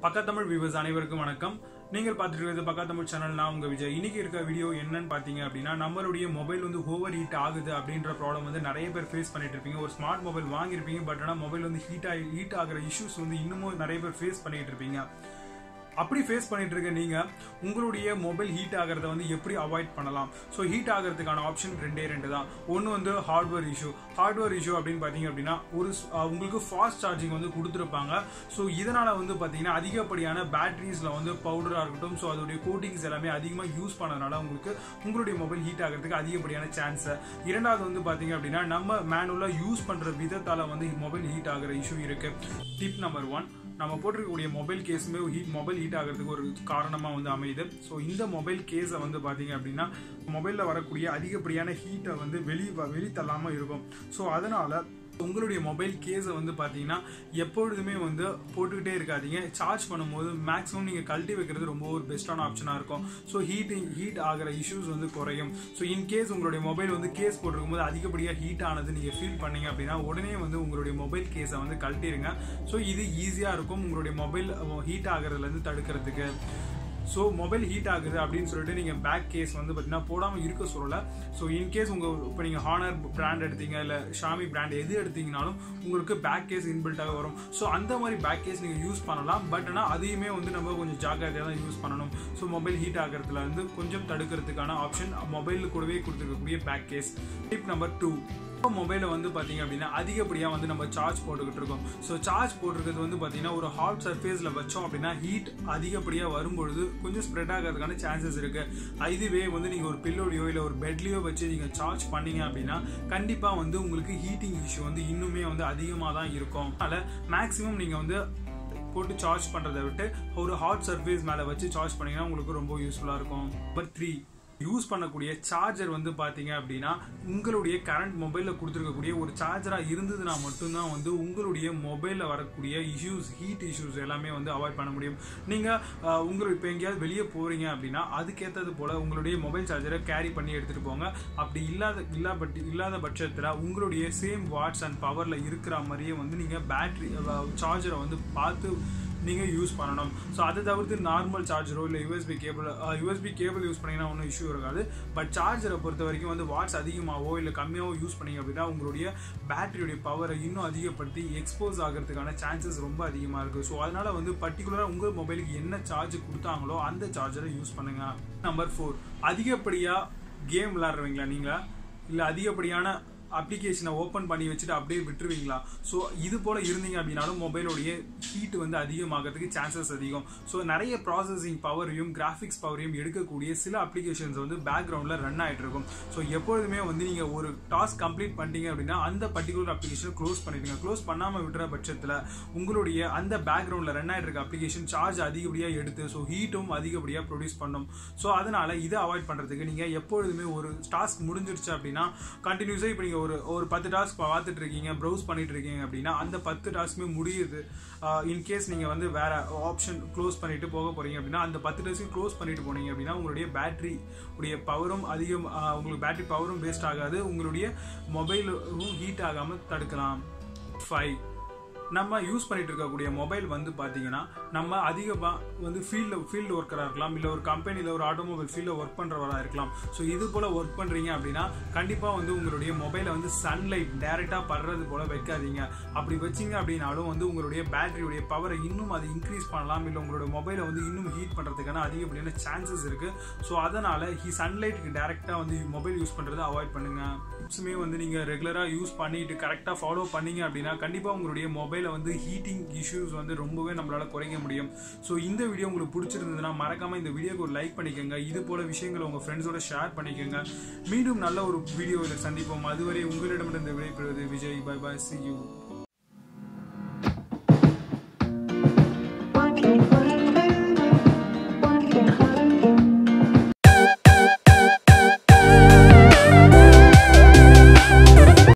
பக்கா தமிழ் வியூவர்ஸ் அனைவருக்கும் வணக்கம் நீங்கள் பார்த்துட்டு இருக்கிறது பக்கா தமிழ் சேனல் நான் உங்க விஜய் இன்னைக்கு இருக்க வீடியோ என்னன்னு பார்த்தீங்க அப்படின்னா நம்மளுடைய மொபைல் வந்து ஓவர் ஹீட் ஆகுது அப்படின்ற ப்ராப்ளம் வந்து நிறைய பேர் ஃபேஸ் பண்ணிட்டு இருப்பீங்க ஒரு ஸ்மார்ட் மொபைல் வாங்கியிருப்பீங்க பட் ஆனால் மொபைல் வந்து ஹீட் ஆகி ஹீட் ஆகிற இஷ்யூஸ் வந்து இன்னமும் நிறைய பேர் ஃபேஸ் பண்ணிட்டு இருப்பீங்க அப்படி ஃபேஸ் பண்ணிட்டு இருக்க நீங்க உங்களுடைய மொபைல் ஹீட் ஆகிறத வந்து எப்படி அவாய்ட் பண்ணலாம் ஸோ ஹீட் ஆகிறதுக்கான ஆப்ஷன் ரெண்டே ரெண்டு தான் ஒன்று வந்து ஹார்ட்வேர் இஷ்யூ ஹார்ட்வேர் இஷ்யூ அப்படின்னு பார்த்தீங்க அப்படின்னா ஒரு ஸ்- அஹ் உங்களுக்கு ஃபாஸ்ட் சார்ஜிங் வந்து கொடுத்துருப்பாங்க ஸோ இதனால வந்து பார்த்தீங்கன்னா அதிகப்படியான பேட்டரிஸ்ல வந்து பவுடராக இருக்கட்டும் ஸோ அதோடைய கோட்டிங்ஸ் எல்லாமே அதிகமாக யூஸ் பண்ணதுனால உங்களுக்கு உங்களுடைய மொபைல் ஹீட் ஆகிறதுக்கு அதிகப்படியான சான்ஸ் இரண்டாவது வந்து பார்த்தீங்க அப்படின்னா நம்ம மேனுவலாக யூஸ் பண்ற விதத்தால வந்து மொபைல் ஹீட் ஆகிற இஷ்யூ இருக்கு டிப் நம்பர் ஒன் நம்ம போட்டிருக்கக்கூடிய மொபைல் கேஸுமே ஹீட் மொபைல் ஹீட் ஆகிறதுக்கு ஒரு காரணமாக வந்து அமையுது ஸோ இந்த மொபைல் கேஸை வந்து பார்த்தீங்க அப்படின்னா மொபைலில் வரக்கூடிய அதிகப்படியான ஹீட்டை வந்து வெளி வெளி தள்ளாமல் இருக்கும் ஸோ அதனால உங்களுடைய மொபைல் கேஸை வந்து பார்த்தீங்கன்னா எப்பொழுதுமே வந்து போட்டுக்கிட்டே இருக்காதீங்க சார்ஜ் பண்ணும்போது மேக்ஸிமம் நீங்கள் கழட்டி வைக்கிறது ரொம்ப ஒரு பெஸ்ட்டான ஆப்ஷனாக இருக்கும் ஸோ ஹீட்டிங் ஹீட் ஆகிற இஷ்யூஸ் வந்து குறையும் ஸோ இன் கேஸ் உங்களுடைய மொபைல் வந்து கேஸ் போட்டிருக்கும் போது அதிகப்படியாக ஹீட் ஆனது நீங்கள் ஃபீல் பண்ணீங்க அப்படின்னா உடனே வந்து உங்களுடைய மொபைல் கேஸை வந்து கழட்டிடுங்க ஸோ இது ஈஸியாக இருக்கும் உங்களுடைய மொபைல் ஹீட் ஆகிறதுலேருந்து தடுக்கிறதுக்கு ஸோ மொபைல் ஹீட் ஆகுது அப்படின்னு சொல்லிட்டு நீங்கள் பேக் கேஸ் வந்து பார்த்தீங்கன்னா போடாமல் இருக்க சொல்லலை ஸோ இன்கேஸ் உங்கள் இப்போ நீங்கள் ஹானர் பிராண்ட் எடுத்தீங்க இல்லை ஷாமி பிராண்ட் எது எடுத்தீங்கனாலும் உங்களுக்கு பேக் கேஸ் இன்பில்ட்டாக வரும் ஸோ அந்த மாதிரி பேக் கேஸ் நீங்கள் யூஸ் பண்ணலாம் பட் ஆனால் அதையுமே வந்து நம்ம கொஞ்சம் ஜாக்கிரதையாக தான் யூஸ் பண்ணணும் ஸோ மொபைல் ஹீட் ஆகிறதுல இருந்து கொஞ்சம் தடுக்கிறதுக்கான ஆப்ஷன் மொபைல் கூடவே கொடுத்துருக்கக்கூடிய back case tip number two இப்போ மொபைலை வந்து பார்த்தீங்க அப்படின்னா அதிகப்படியாக வந்து நம்ம சார்ஜ் போட்டுக்கிட்டு இருக்கோம் ஸோ சார்ஜ் போட்டிருக்கிறது வந்து பார்த்தீங்கன்னா ஒரு ஹாட் சர்ஃபேஸில் வச்சோம் அப்படின்னா ஹீட் அதிகப்படியாக வரும்பொழுது கொஞ்சம் ஸ்ப்ரெட் ஆகிறதுக்கான சான்சஸ் இருக்கு இதுவே வந்து நீங்கள் ஒரு பில்லோடையோ இல்லை ஒரு பெட்லேயோ வச்சு நீங்கள் சார்ஜ் பண்ணீங்க அப்படின்னா கண்டிப்பாக வந்து உங்களுக்கு ஹீட்டிங் இஷ்யூ வந்து இன்னுமே வந்து அதிகமாக தான் இருக்கும் அதனால் மேக்ஸிமம் நீங்கள் வந்து போட்டு சார்ஜ் பண்ணுறதை விட்டு ஒரு ஹாட் சர்ஃபேஸ் மேலே வச்சு சார்ஜ் பண்ணீங்கன்னா உங்களுக்கு ரொம்ப யூஸ்ஃபுல்லாக இருக்கும் நம்பர் த்ரீ யூஸ் பண்ணக்கூடிய சார்ஜர் வந்து பார்த்தீங்க அப்படின்னா உங்களுடைய கரண்ட் மொபைலில் கொடுத்துருக்கக்கூடிய ஒரு சார்ஜராக இருந்ததுன்னா மட்டும்தான் வந்து உங்களுடைய மொபைலில் வரக்கூடிய இஷ்யூஸ் ஹீட் இஷ்யூஸ் எல்லாமே வந்து அவாய்ட் பண்ண முடியும் நீங்கள் உங்களுக்கு இப்போ எங்கேயாவது வெளியே போகிறீங்க அப்படின்னா அதுக்கேற்றது போல் உங்களுடைய மொபைல் சார்ஜரை கேரி பண்ணி எடுத்துகிட்டு போங்க அப்படி இல்லாத இல்லா பட் இல்லாத பட்சத்தில் உங்களுடைய சேம் வாட்ஸ் அண்ட் பவரில் இருக்கிற மாதிரியே வந்து நீங்கள் பேட்ரி சார்ஜரை வந்து பார்த்து நீங்கள் யூஸ் பண்ணணும் ஸோ அதை தவிர்த்து நார்மல் சார்ஜரோ இல்லை USB cable USB cable use பண்ணீங்கன்னா ஒன்றும் இஷ்யூ இருக்காது பட் சார்ஜரை பொறுத்த வரைக்கும் வந்து வாட்ஸ் அதிகமாகவோ இல்லை கம்மியாகவோ யூஸ் பண்ணீங்க அப்படின்னா உங்களுடைய பேட்டரியுடைய பவரை இன்னும் அதிகப்படுத்தி எக்ஸ்போஸ் ஆகிறதுக்கான சான்சஸ் ரொம்ப அதிகமாக இருக்குது ஸோ அதனால் வந்து பர்டிகுலராக உங்கள் மொபைலுக்கு என்ன சார்ஜ் கொடுத்தாங்களோ அந்த சார்ஜரை யூஸ் பண்ணுங்க நம்பர் ஃபோர் அதிகப்படியாக கேம் விளாட்றவங்களா நீங்கள் இல்லை அதிகப்படியான அப்ளிகேஷனை ஓப்பன் பண்ணி வச்சுட்டு அப்படியே விட்டுருவீங்களா ஸோ இது போல இருந்தீங்க அப்படின்னாலும் மொபைலோடைய ஹீட் வந்து அதிகமாகிறதுக்கு சான்சஸ் அதிகம் ஸோ நிறைய ப்ராசஸிங் பவரையும் கிராஃபிக்ஸ் பவரையும் எடுக்கக்கூடிய சில அப்ளிகேஷன்ஸ் வந்து பேக்ரவுண்டில் ரன் ஆகிட்டு இருக்கும் ஸோ எப்பொழுதுமே வந்து நீங்கள் ஒரு டாஸ்க் கம்ப்ளீட் பண்ணிட்டீங்க அப்படின்னா அந்த பர்டிகுலர் அப்ளிகேஷனை க்ளோஸ் பண்ணிடுங்க க்ளோஸ் பண்ணாமல் விடுற பட்சத்தில் உங்களுடைய அந்த பேக்ரவுண்டில் ரன் ஆகிட்டு இருக்க அப்ளிகேஷன் சார்ஜ் அதிகப்படியாக எடுத்து ஸோ ஹீட்டும் அதிகப்படியாக ப்ரொடியூஸ் பண்ணும் ஸோ அதனால் இதை அவாய்ட் பண்ணுறதுக்கு நீங்கள் எப்பொழுதுமே ஒரு டாஸ்க் முடிஞ்சிருச்சு அப்படின்னா கண்டினியூஸாக இப்போ நீங்கள் ஒரு ஒரு பத்து டாஸ்க் பார்த்துட்டு இருக்கீங்க ப்ரௌஸ் பண்ணிட்டு இருக்கீங்க அப்படின்னா அந்த பத்து டாஸ்க்குமே முடியுது இன்கேஸ் நீங்கள் வந்து வேற ஆப்ஷன் க்ளோஸ் பண்ணிட்டு போக போறீங்க அப்படின்னா அந்த பத்து டாஸ்க்கு க்ளோஸ் பண்ணிட்டு போனீங்க அப்படின்னா உங்களுடைய பேட்டரி உடைய பவரும் அதிகம் ஆஹ், உங்களுக்கு பேட்டரி பவரும் வேஸ்ட் ஆகாது உங்களுடைய மொபைலும் ஹீட் ஆகாமல் தடுக்கலாம் ஃபைவ் நம்ம யூஸ் பண்ணிட்டு இருக்கக்கூடிய மொபைல் வந்து பார்த்தீங்கன்னா நம்ம அதிகமாக வந்து ஃபீல்டில் ஃபீல்டு ஒர்க்கராக இருக்கலாம் இல்லை ஒரு கம்பெனியில் ஒரு ஆட்டோமொபைல் ஃபீல்டில் ஒர்க் பண்ணுறவராக இருக்கலாம் ஸோ இது போல் ஒர்க் பண்ணுறீங்க அப்படின்னா கண்டிப்பாக வந்து உங்களுடைய மொபைலை வந்து சன்லைட் டைரெக்டாக படுறது போல் வைக்காதீங்க அப்படி வச்சிங்க அப்படின்னாலும் வந்து உங்களுடைய பேட்டரியுடைய பவரை இன்னும் அது இன்க்ரீஸ் பண்ணலாம் இல்லை உங்களுடைய மொபைலை வந்து இன்னும் ஹீட் பண்ணுறதுக்கான அதிகப்படியான சான்சஸ் இருக்குது ஸோ அதனால் ஹி சன்லைட்டுக்கு டேரெக்டாக வந்து மொபைல் யூஸ் பண்ணுறதை அவாய்ட் பண்ணுங்கள் டிப்ஸுமே வந்து நீங்கள் ரெகுலராக யூஸ் பண்ணிட்டு கரெக்டாக ஃபாலோ பண்ணீங்க அப்படின்னா கண்டிப்பாக உங்களுடைய மொபைலை வந்து ஹீட்டிங் இஷ்யூஸ் வந்து ரொம்பவே நம்மளால குறைக்க முடியும் ஸோ இந்த வீடியோ உங்களுக்கு பிடிச்சிருந்ததுன்னா மறக்காம இந்த வீடியோக்கு ஒரு லைக் பண்ணிக்கோங்க இது போல விஷயங்களை உங்க ஃப்ரெண்ட்ஸோட ஷேர் பண்ணிக்கோங்க மீண்டும் நல்ல ஒரு வீடியோவில் சந்திப்போம் அதுவரை உங்களிடமிருந்து விடைபெறுவது Vijay bye bye see you